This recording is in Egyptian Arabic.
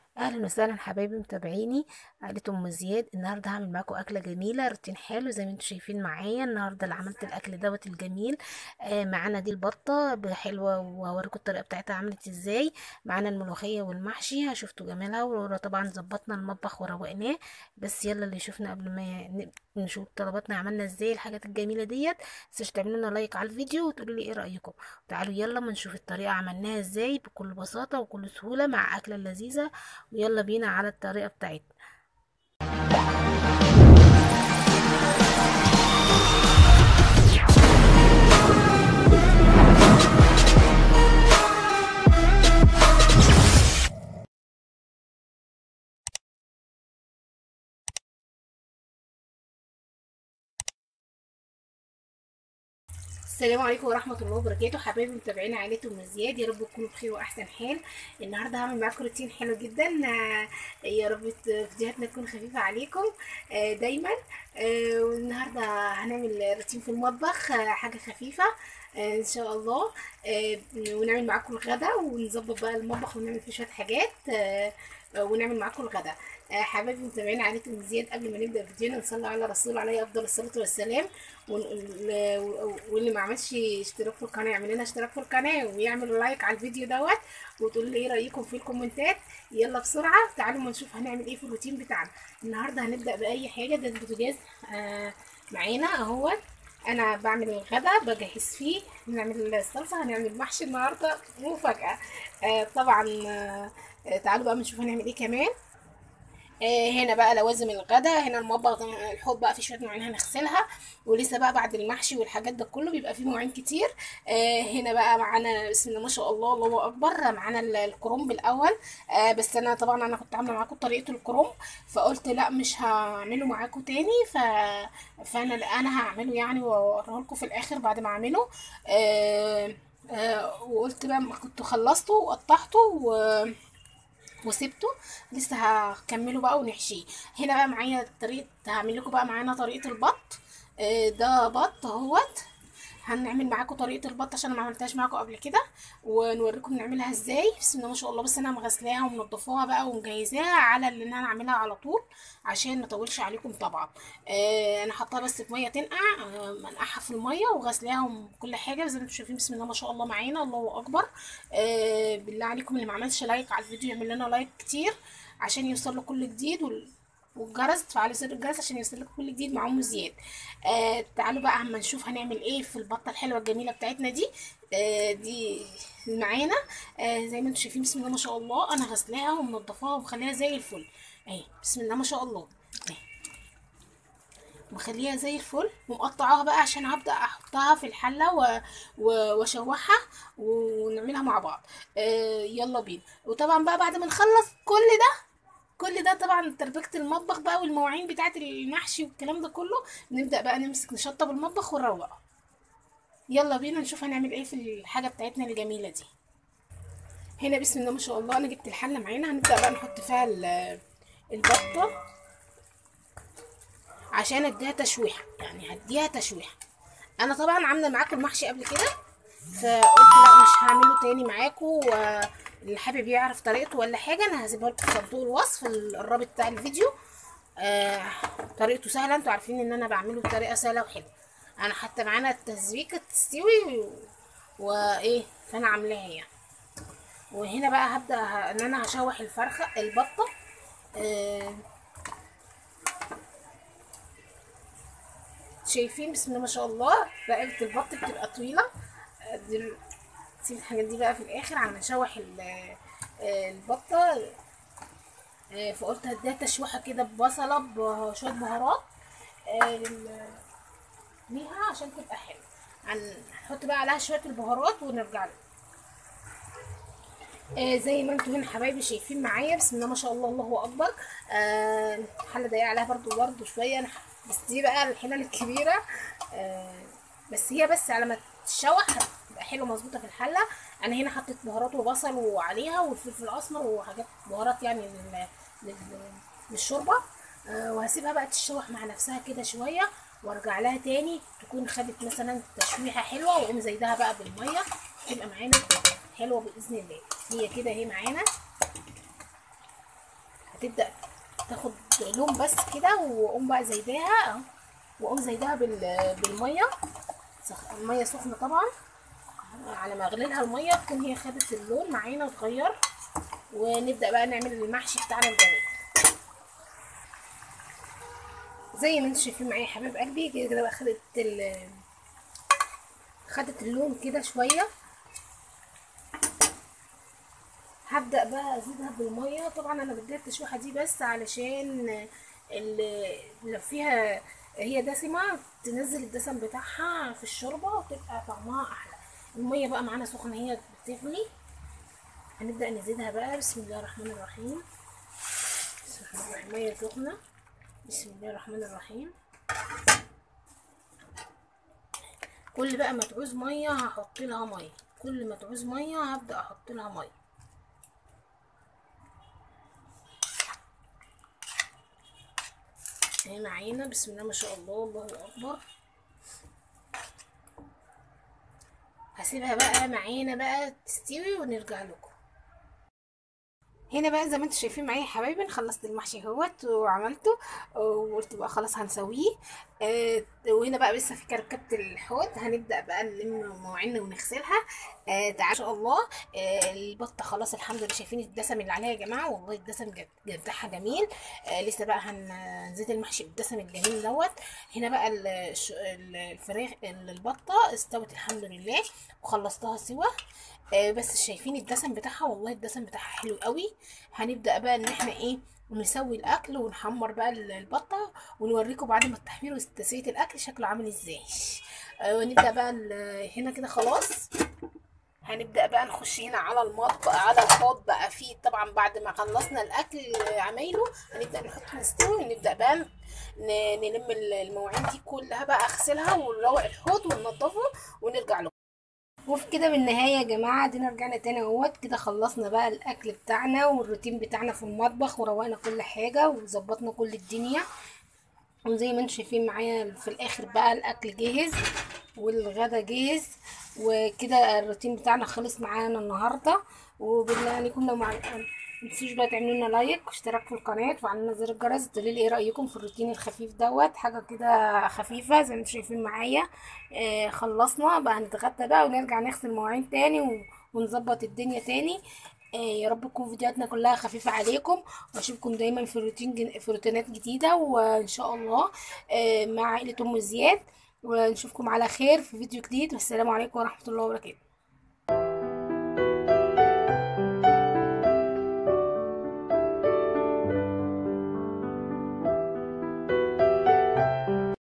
اهلا وسهلا حبايبي متابعيني عائله ام زياد النهارده هعمل معاكم اكله جميله روتين حلو زي ما انتم شايفين معايا النهارده اللي عملت الاكل دوت الجميل آه معانا دي البطه حلوه وهوريكم الطريقه بتاعتها عملت ازاي معانا الملوخيه والمحشي شفتوا جمالها وطبعا ظبطنا المطبخ وروقناه بس يلا اللي يشوفنا قبل ما ن- نشوف طلباتنا عملنا ازاي الحاجات الجميله ديت متنسوش تعملوا لنا لايك على الفيديو وتقولوا لي ايه رايكم تعالوا يلا ما نشوف الطريقه عملناها ازاي بكل بساطه وكل سهوله مع اكله لذيذه ويلا بينا على الطريقة بتاعتنا السلام عليكم ورحمة الله وبركاته حبايبي متابعين عائلة ام زياد يا رب تكونوا بخير واحسن حال النهارده هعمل معاكم روتين حلو جدا آه، يا رب فيديوهاتنا تكون خفيفة عليكم آه، دايما آه، والنهارده هنعمل روتين في المطبخ آه، حاجة خفيفة آه، ان شاء الله آه، ونعمل معاكم الغدا ونظبط بقى المطبخ ونعمل فيه شوية حاجات آه، آه، ونعمل معاكم الغدا آه، حبايبي متابعين عائلة ام زياد قبل ما نبدا فيديونا نصلي على الرسول عليه افضل الصلاه والسلام ون- واللي ما عملش اشتراك في القناه يعمل لنا اشتراك في القناه ويعمل لايك على الفيديو دوت وتقول لي ايه رايكم في الكومنتات يلا بسرعه تعالوا ما نشوف هنعمل ايه في الروتين بتاعنا النهارده هنبدا باي حاجه ده البوتاجاز آه معانا اهوت انا بعمل الغدا بجهز فيه نعمل الصلصه هنعمل محشي النهارده مفاجاه آه طبعا آه آه، تعالوا بقى نشوف هنعمل ايه كمان آه، هنا بقى لوازم الغدا هنا المطبخ ده الحوض بقى فيه شويه مواعين هنغسلها ولسه بقى بعد المحشي والحاجات ده كله بيبقى فيه مواعين كتير آه، هنا بقى معانا بسم الله ما شاء الله الله اكبر معانا ال- الكرنب الاول آه، بس انا طبعا انا كنت عامله معاكم طريقه الكرنب فقلت لا مش هعمله معاكم تاني ف... فانا انا هعمله يعني واوريه لكم في الاخر بعد ما اعمله آه، آه، وقلت بقى ما كنت خلصته وقطعته و... وسبته لسه هكمله بقى ونحشيه هنا بقى معايا طريقه هعمل لكم بقى معانا طريقه البط آه، ده بط اهوت هنعمل معاكم طريقه البط عشان أنا ما عملتهاش معاكم قبل كده ونوريكم نعملها ازاي بسم الله ما شاء الله بس انا مغسلاها ومنضفاها بقى ومجهزاها على اللي انا اعملها على طول عشان ما اطولش عليكم طبعا آه انا حطاها بس في ميه تنقع آه منقعها في الميه وغسلاها وكل حاجه زي ما انتم شايفين بسم الله ما شاء الله معانا الله اكبر آه بالله عليكم اللي ما عملش لايك على الفيديو يعمل لنا لايك كتير عشان يوصل له كل جديد وال... والجرس تفعلوا زر الجرس عشان يوصل لكم كل جديد مع ام زياد آه تعالوا بقى اما نشوف هنعمل ايه في البطه الحلوه الجميله بتاعتنا دي آه دي معانا آه زي ما انتم شايفين بسم الله ما شاء الله انا غسلاها ومنضفاها ومخليها زي الفل اهي بسم الله ما شاء الله اهي مخليها زي الفل ومقطعاها بقى عشان هبدأ احطها في الحلة و... و... واشوحها ونعملها مع بعض آه يلا بينا وطبعا بقى بعد ما نخلص كل ده كل ده طبعا تربية المطبخ بقى والمواعين بتاعة المحشي والكلام ده كله نبدأ بقى نمسك نشطب المطبخ ونروقه يلا بينا نشوف هنعمل ايه في الحاجة بتاعتنا الجميلة دي هنا بسم الله ما شاء الله انا جبت الحلة معانا هنبدأ بقى نحط فيها ال- البطة عشان اديها تشويحه يعني هديها تشويحه انا طبعا عامله معاكم المحشي قبل كده فقلت لا مش هعمله تاني معاكم واللي حابب يعرف طريقته ولا حاجه انا هسيبها لكم في صندوق الوصف الرابط بتاع الفيديو آه طريقته سهله انتوا عارفين ان انا بعمله بطريقه سهله وحلوه انا حتى معانا التسبيكه تستوي و- وايه فانا عاملاها يعني وهنا بقى هبدا ه- ان انا هشوح الفرخه البطه آه شايفين بسم الله ما شاء الله رقبة البط بتبقى طويلة آه، دل- نسيب الحاجات دي بقى في الآخر على ما نشوح ال- آه، البطة آه، فقلت هديها تشويحة كده ببصلة بشوية بهارات آه، لل- ليها عشان تبقى حلوة هن- هنحط بقى عليها شوية البهارات ونرجع لها آه زي ما انتوا هنا حبايبي شايفين معايا بسم الله ما شاء الله الله اكبر آه الحله ضيقه عليها برضو برضو شويه أنا ح- بس دي بقى الحلل الكبيره آه بس هي بس على ما تتشوح هتبقى حلوه مظبوطه في الحله انا هنا حطيت بهارات وبصل وعليها والفلفل الاسمر وحاجات بهارات يعني لل... لل... للشوربه آه وهسيبها بقى تتشوح مع نفسها كده شويه وارجع لها تاني تكون خدت مثلا تشويحه حلوه واقوم زايدها بقى بالميه تبقى معانا حلوه باذن الله هي كده اهي معانا تبدا تاخد لون بس كده واقوم بقى زايداها اهو واقوم زايداها بال- بالميه سخ- الميه سخنه طبعا على ما اغلي لها الميه تكون هي خدت اللون معانا وتغير ونبدا بقى نعمل المحشي بتاعنا الجميل زي ما انتم شايفين معايا يا حبايب قلبي كده كده بقى خدت ال خدت اللون كده شويه هبدا بقى ازيدها بالميه طبعا انا بديت التشويحه دي بس علشان ال- لو فيها هي دسمه تنزل الدسم بتاعها في الشوربه وتبقى طعمها احلى الميه بقى معانا سخنه هي بتغلي هنبدا نزيدها بقى بسم الله الرحمن الرحيم بسم الله الرحمن الرحيم ميه سخنه بسم الله الرحمن الرحيم كل بقى ما تعوز ميه هحط لها ميه كل ما تعوز ميه هبدا احط لها ميه اهي معانا بسم الله ما شاء الله الله اكبر هسيبها بقى معانا بقى تستوي ونرجع لكم هنا بقى زي ما انتم شايفين معايا يا حبايبي خلصت المحشي اهوت وعملته وقلت بقى خلاص هنسويه آه وهنا بقى لسه في كركبه الحوض هنبدا بقى نلم مواعيننا ونغسلها آه تعالى ان شاء الله آه البطه خلاص الحمد لله شايفين الدسم اللي عليها يا جماعه والله الدسم جد- بتاعها جميل آه لسه بقى هنزيد المحشي بالدسم الجميل دوت هنا بقى ال- الش- ال- الفراخ البطه استوت الحمد لله وخلصتها سوا آه بس شايفين الدسم بتاعها والله الدسم بتاعها حلو قوي هنبدا بقى ان احنا ايه نسوي الاكل ونحمر بقى ال- البطه ونوريكم بعد ما التحمير وتسويه الاكل شكله عامل ازاي آه ونبدا بقى ال- هنا كده خلاص هنبدا بقى نخش هنا على المطبخ على الحوض بقى فيه طبعا بعد ما خلصنا الاكل عمايله هنبدا نحطه نستوي ونبدا بقى ن- نلم المواعين دي كلها بقى اغسلها ونروق الحوض وننضفه ونرجع له وفي كده بالنهاية يا جماعة دينا رجعنا تاني اهوت كده خلصنا بقى الأكل بتاعنا والروتين بتاعنا في المطبخ وروقنا كل حاجة وظبطنا كل الدنيا وزي ما انتم شايفين معايا في الآخر بقى الأكل جاهز والغدا جاهز وكده الروتين بتاعنا خلص معانا النهاردة وبالله عليكم لو مع متنسوش بقى تعملوا لنا لايك واشتراك في القناة وفعلوا زر الجرس تقولوا لي ايه رأيكم في الروتين الخفيف دوت حاجة كده خفيفة زي ما انتم شايفين معايا آه خلصنا بقى هنتغدى بقى ونرجع نغسل مواعين تاني و- ونظبط الدنيا تاني آه يا رب تكون فيديوهاتنا كلها خفيفة عليكم واشوفكم دايما في روتين جن... في روتينات جديدة وان شاء الله آه مع عائلة ام زياد ونشوفكم على خير في فيديو جديد والسلام عليكم ورحمة الله وبركاته